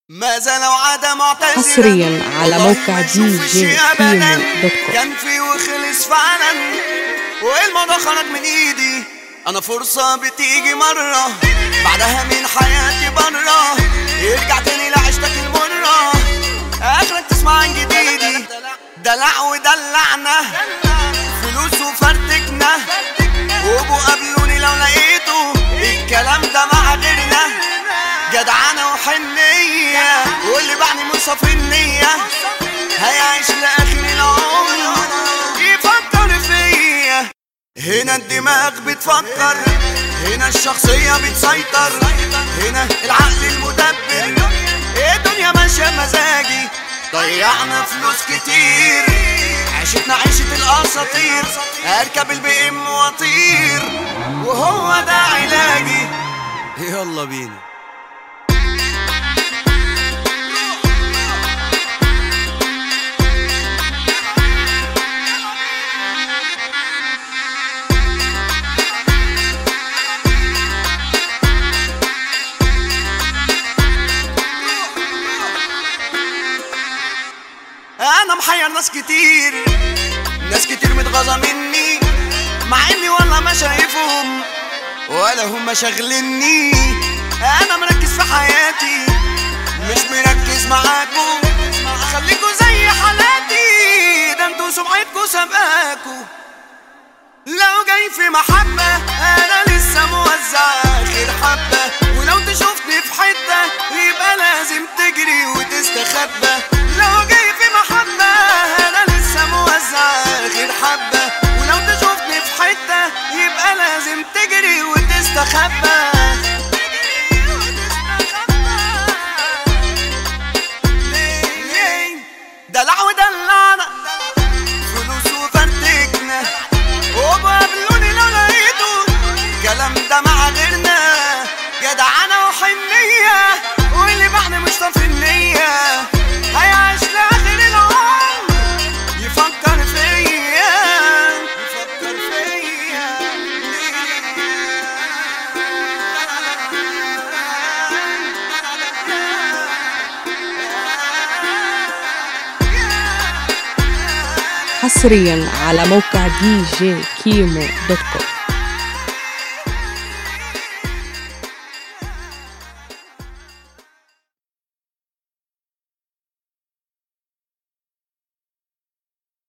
ما زالوا عادة معتزلة حصريا على والله موقع ما دي نشوف جي الشيء كيمو أبداً. دوت كوم. كان في وخلص فعلا والموضوع خرج من ايدي انا فرصة بتيجي مرة بعدها من حياتي برا يرجع تاني لعشتك المرة اخرك تسمع عن جديدي دلع ودلعنا فلوس وفرتكنا وابو قابلوني لو لقيته الكلام ده مع غيرنا جدعانة وحنية واللي بعني مصافي النية هيعيش لآخر العمر يفكر فيا هنا الدماغ بتفكر هنا الشخصية بتسيطر هنا العقل المدبر الدنيا ماشية مزاجي ضيعنا فلوس كتير عيشتنا عيشة الأساطير أركب البي إم وأطير وهو ده علاجي يلا بينا انا محير ناس كتير ناس كتير متغاظة مني مع اني والله ما شايفهم ولا هم شاغليني انا مركز في حياتي مش مركز معاكم خليكوا زي حالاتي ده انتوا سمعتكوا سابقاكوا لو جاي في محبة أنا لسه موزع آخر حبة ولو تشوفني في حتة يبقى لازم تجري وتستخبى لو جاي في محبة أنا لسه موزع آخر حبة ولو تشوفني في حتة يبقى لازم تجري وتستخبى ليه؟ دلع ودلعنا فلوس وفرتكنا وقابلوني لو لقيته الكلام ده مع غيرنا جدعانة وحنية واللي بعد مش طافي النية هيعيش لآخر العمر يفكر فيا يفكر فيا حصريا على موقع دي جي كيمو دوت كوم